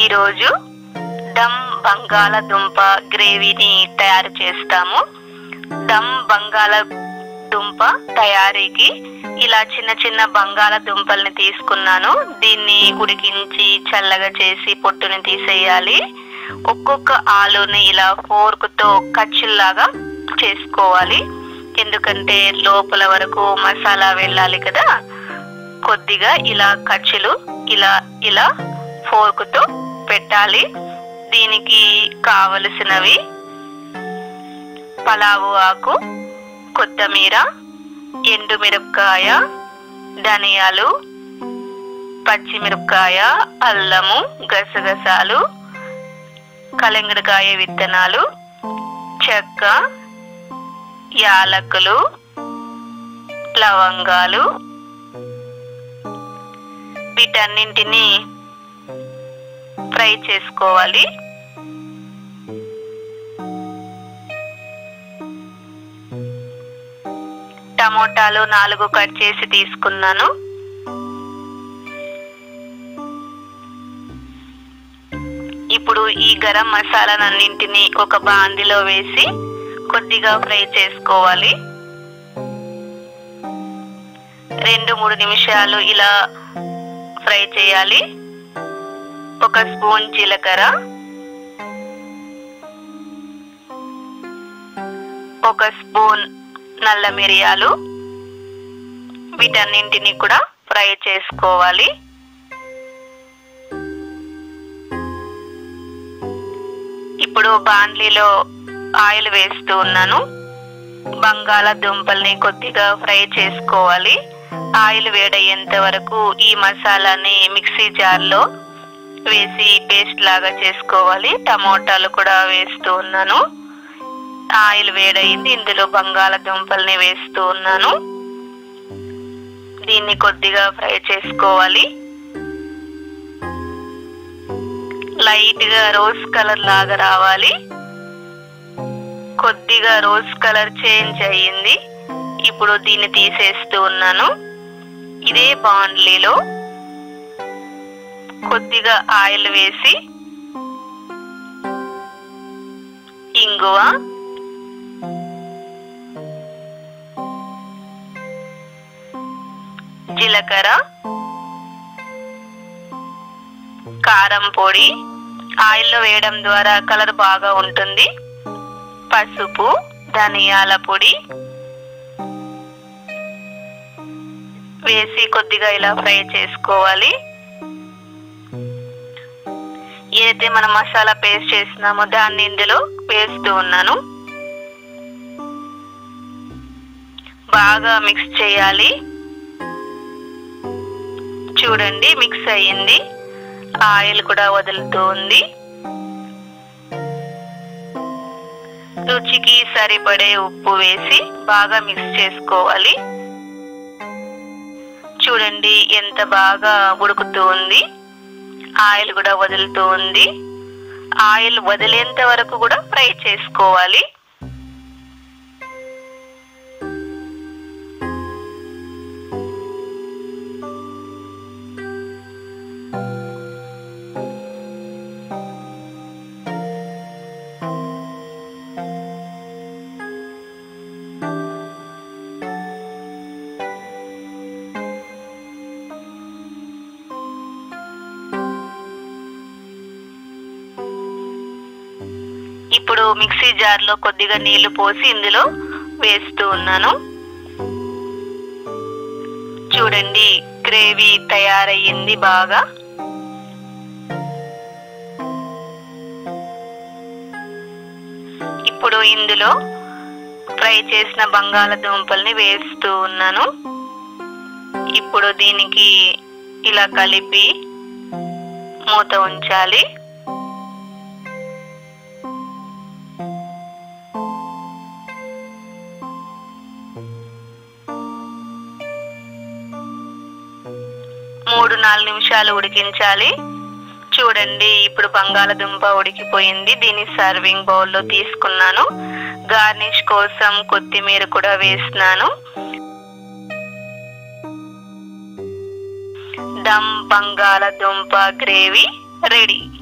ఈరోజు దమ్ బంగాళదుంప గ్రేవీని తయారు చేస్తాము దమ్ బంగాళదుంప తయారీకి ఇలా చిన్న చిన్న బంగాళదుంపల్ని తీసుకున్నాను దీన్ని ఉడికించి చల్లగా చేసి పొట్టుని తీసేయాలి ఒక్కొక్క ఆలుని ఇలా ఫోర్క్తో కచ్చిల్లాగా చేసుకోవాలి ఎందుకంటే లోపల వరకు మసాలా వెళ్ళాలి కదా కొద్దిగా ఇలా కచ్చులు ఇలా ఇలా ఫోర్క్తో పెట్టాలి దీనికి కావలసినవి పలావు ఆకు కొత్తిమీర ఎండుమిరపకాయ ధనియాలు పచ్చిమిరపకాయ అల్లము గసగసాలు కలంగడకాయ విత్తనాలు చెక్క యాలకులు లవంగాలు వీటన్నింటినీ ఫ్రై చేసుకోవాలి టమోటాలు నాలుగు కట్ చేసి తీసుకున్నాను ఇప్పుడు ఈ గరం మసాలానన్నింటినీ ఒక బాందిలో వేసి కొద్దిగా ఫ్రై చేసుకోవాలి రెండు మూడు నిమిషాలు ఇలా ఫ్రై చేయాలి ఒక స్పూన్ జీలకర్ర ఒక స్పూన్ నల్ల మిరియాలు వీటన్నింటినీ కూడా ఫ్రై చేసుకోవాలి ఇప్పుడు బాండ్లీలో ఆయిల్ వేస్తూ ఉన్నాను బంగాళాదుంపల్ని కొద్దిగా ఫ్రై చేసుకోవాలి ఆయిల్ వేడయ్యేంత వరకు ఈ మసాలాని మిక్సీ జార్లో వేసి పేస్ట్ లాగా చేసుకోవాలి టమోటాలు కూడా వేస్తూ ఉన్నాను ఆయిల్ వేడయింది ఇందులో బంగాళాదుంపల్ని వేస్తూ ఉన్నాను దీన్ని కొద్దిగా ఫ్రై చేసుకోవాలి లైట్ గా రోజ్ కలర్ లాగా రావాలి కొద్దిగా రోజ్ కలర్ చేంజ్ అయ్యింది ఇప్పుడు దీన్ని తీసేస్తూ ఉన్నాను ఇదే బాండ్లీలో కొద్దిగా ఆయిల్ వేసి ఇంగువ జీలకర్ర కారం పొడి ఆయిల్లో వేయడం ద్వారా కలర్ బాగా ఉంటుంది పసుపు ధనియాల పొడి వేసి కొద్దిగా ఇలా ఫ్రై చేసుకోవాలి ఏదైతే మనం మసాలా పేస్ట్ చేసినామో దాన్ని ఇందులో వేస్తూ ఉన్నాను బాగా మిక్స్ చేయాలి చూడండి మిక్స్ అయ్యింది ఆయిల్ కూడా వదులుతూ ఉంది రుచికి సరిపడే ఉప్పు వేసి బాగా మిక్స్ చేసుకోవాలి చూడండి ఎంత బాగా ఉడుకుతూ ఉంది ఆయిల్ కూడా వదులుతూ ఉంది ఆయిల్ వదిలేంత వరకు కూడా ఫ్రై చేసుకోవాలి ఇప్పుడు మిక్సీ జార్లో కొద్దిగా నీళ్లు పోసి ఇందులో వేస్తూ ఉన్నాను చూడండి గ్రేవీ తయారయ్యింది బాగా ఇప్పుడు ఇందులో ఫ్రై చేసిన బంగాళదుంపల్ని వేస్తూ ఉన్నాను ఇప్పుడు దీనికి ఇలా కలిపి మూత ఉంచాలి మూడు నాలుగు నిమిషాలు ఉడికించాలి చూడండి ఇప్పుడు బంగాళదుంప ఉడికిపోయింది దీన్ని సర్వింగ్ బౌల్లో తీసుకున్నాను గార్నిష్ కోసం కొత్తిమీర కూడా వేసినాను దమ్ బంగాళదుంప గ్రేవీ రెడీ